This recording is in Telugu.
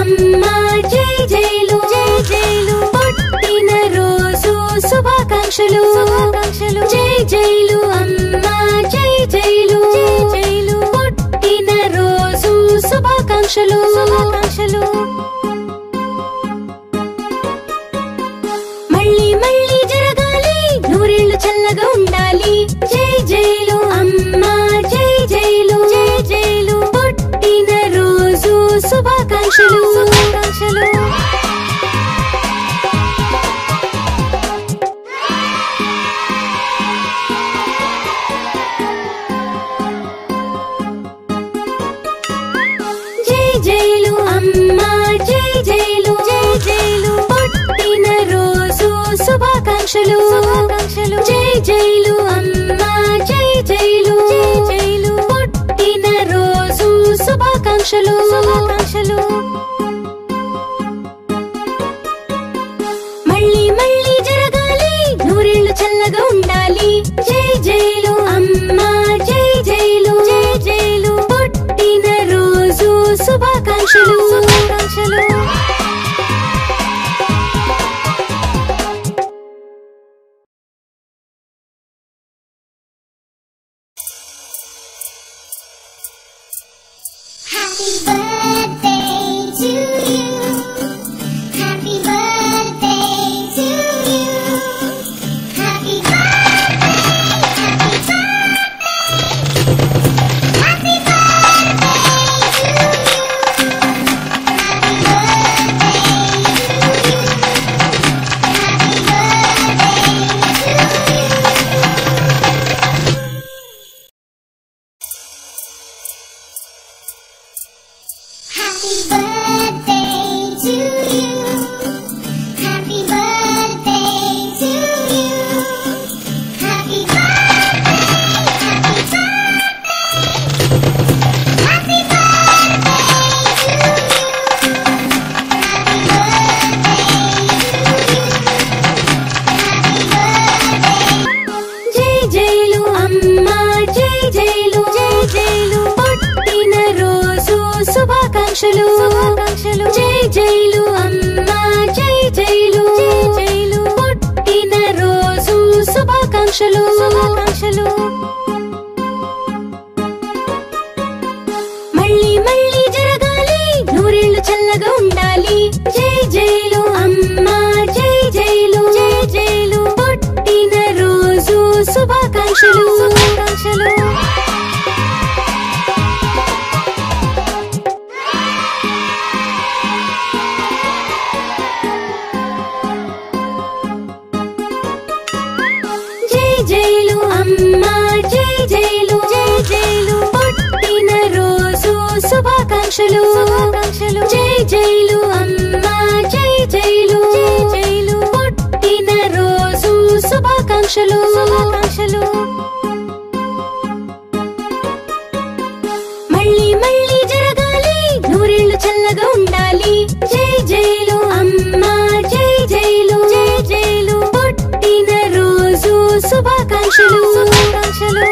అమ్మా జై జైలు జై జైలు పుట్టిన రోజు శుభాకాంక్షలు శుభాకాంక్షలు జై జైలు అమ్మా జై జైలు జై జైలు పుట్టిన రోజు శుభాకాంక్షలు శుభాకాంక్షలు మళ్ళీ మళ్ళీ జరగాలి నూరేళ్లు చల్లగా ఉండాలి జై జైలు అమ్మా జై జైలు జై జైలు పుట్టిన రోజు శుభాకాంక్షలు శుభాకాంక్షలు జై జైలు అమ్మా జై జైలు జై జైలు పుట్టిన రోజు శుభాకాంక్షలు శుభాకాంక్షలు జై జైలు అమ్మా జై జైలు జై జైలు పుట్టిన రోజు శుభాకాంక్షలు శుభాకాంక్షలు మళ్ళీ మళ్ళీ జరగాలి నూరేళ్లు చల్లగా ఉండాలి జై జైలు అమ్మా జై జైలు జై జైలు పుట్టిన రోజు శుభాకాంక్షలు శుభాకాంక్షలు Happy birthday to you. Happy birthday to you. Happy birthday. Happy birthday. Happy birthday to you. Happy birthday to you. Happy birthday to you. Happy birthday to you. Happy birthday to you. Happy birthday. Happy birthday. Happy birthday to you. Happy birthday to you. Happy birthday. జై జైలు అమ్మా జై జైలు జై జైలు పుట్టిన రోజు శుభాకాంక్షలు శుభాకాంక్షలు జై జైలు అమ్మా జై జైలు జై జైలు పుట్టిన రోజు శుభాకాంక్షలు శుభాకాంక్షలు మళ్ళీ మళ్ళీ జరగాలి నూరేళ్లు చల్లగా ఉండాలి జై జైలు అమ్మా జై జైలు జై జైలు పుట్టిన రోజు శుభాకాంక్షలు శుభాకాంక్షలు జై జైలు అమ్మా జై జైలు జై జైలు పుట్టిన రోజు శుభాకాంక్షలు శుభాకాంక్షలు జై జైలు అమ్మా జై జైలు జై జైలు పుట్టిన రోజు శుభాకాంక్షలు శుభాకాంక్షలు మళ్ళీ మళ్ళీ జరగాలి నూరేళ్లు చల్లగా ఉండాలి జై జైలు అమ్మా జై జైలు జై జైలు పుట్టిన రోజు శుభాకాంక్షలు శుభాకాంక్షలు